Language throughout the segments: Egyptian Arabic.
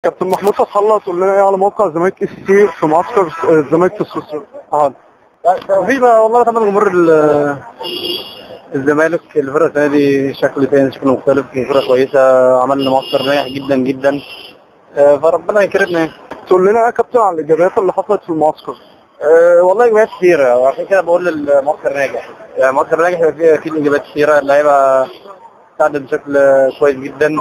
كابتن محمود فتح الله تقول لنا ايه على موقع الزمالك اس سي في معسكر الزمالك في سويسرا اه في بقى والله طبعا جمهور ال- الزمالك الفرقه السنه دي شكل تاني شكل مختلف فرقه كويسه عملنا معسكر ناجح جدا جدا آه، فربنا يكرمنا يعني. تقول لنا ايه يا كابتن على الايجابيات اللي حصلت في المعسكر أه والله ايجابيات كثيره وعشان كده بقول المعسكر ناجح يعني المعسكر ناجح يبقى فيه اكيد ايجابيات كثيره اللعيبه ساعدت بشكل كويس جدا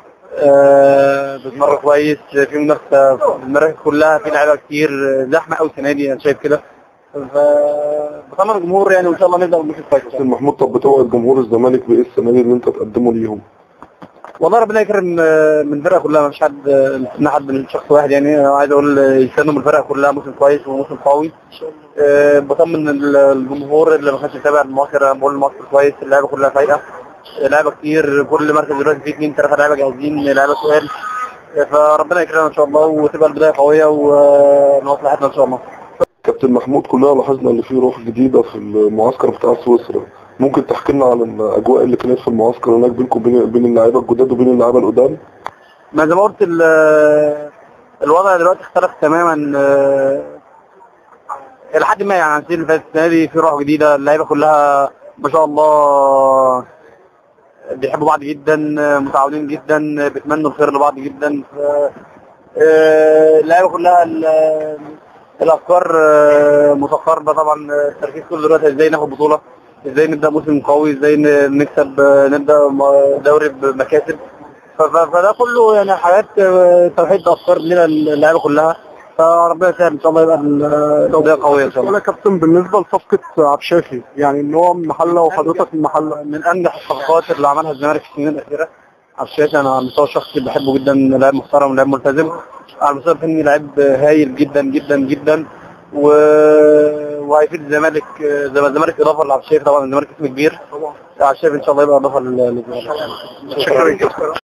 أه بتمرن كويس في منافسه في المراكز كلها في لعيبه كتير زحمه قوي السنه دي انا شايف كده فبطمن الجمهور يعني وان شاء الله نبدا بموسم كويس كابتن محمود طب بتوعد جمهور الزمالك بايه السنه دي اللي انت تقدمه ليهم؟ والله ربنا يكرم آه، من الفرقه كلها مفيش حد آه، استثناء حد من شخص واحد يعني أنا عايز اقول آه، يستنوا من الفرقه كلها موسم كويس وموسم قوي آه، بطمن ال- الجمهور اللي ما كانش متابع المعسكر انا بقول المعسكر كويس اللعيبه كلها فايقه آه، لعيبه كتير كل مركز دلوقتي فيه اثنين ثلاثه لعيبه جاهزين لعيبه سؤال آه، فربنا يكرمنا ان شاء الله وتبقى البدايه قويه ونوصل لحياتنا ان شاء الله كابتن محمود كلنا لاحظنا ان في روح جديده في المعسكر بتاع سويسرا ممكن تحكي لنا عن الاجواء اللي كانت في المعسكر هناك بينكم وبين بين اللعيبه الجداد وبين اللعيبه القدام؟ ما زي ما قلت ال- الوضع دلوقتي اختلف تماما آه، الى حد ما يعني عن السنين اللي فاتت السنه دي في روح جديده اللعيبه كلها ما شاء الله بيحبوا بعض جدا آه، متعاونين جدا آه، بيتمنوا الخير لبعض جدا ف- آه، اللعيبه كلها ال- الافكار آه، متقاربه طبعا آه، التركيز كله دلوقتي ازاي ناخد بطوله ازاي نبدا موسم قوي ازاي ن- نكسب آه، نبدا م- دوري بمكاسب ف- ف- فده كله يعني حاجات آه، توحيد افكار لنا اللعيبه كلها فربنا يسهل ان شاء الله يبقى البدايه قويه ان شاء تقول الله يا كابتن بالنسبه لصفقه عبد الشافي يعني ان هو من محله وحضرتك من محله من انجح الصفقات اللي عملها الزمالك في السنين الاخيره عبد الشافي انا على المستوى الشخصي بحبه جدا لاعب محترم ولاعب ملتزم على المستوى الفني لاعب هايل جدا جدا جدا و... وهيفيد الزمالك زي ما الزمالك اضافه لعبد الشافي طبعا الزمالك اسم كبير عبد الشافي ان شاء الله يبقى اضافه لل- للزمالك شكرا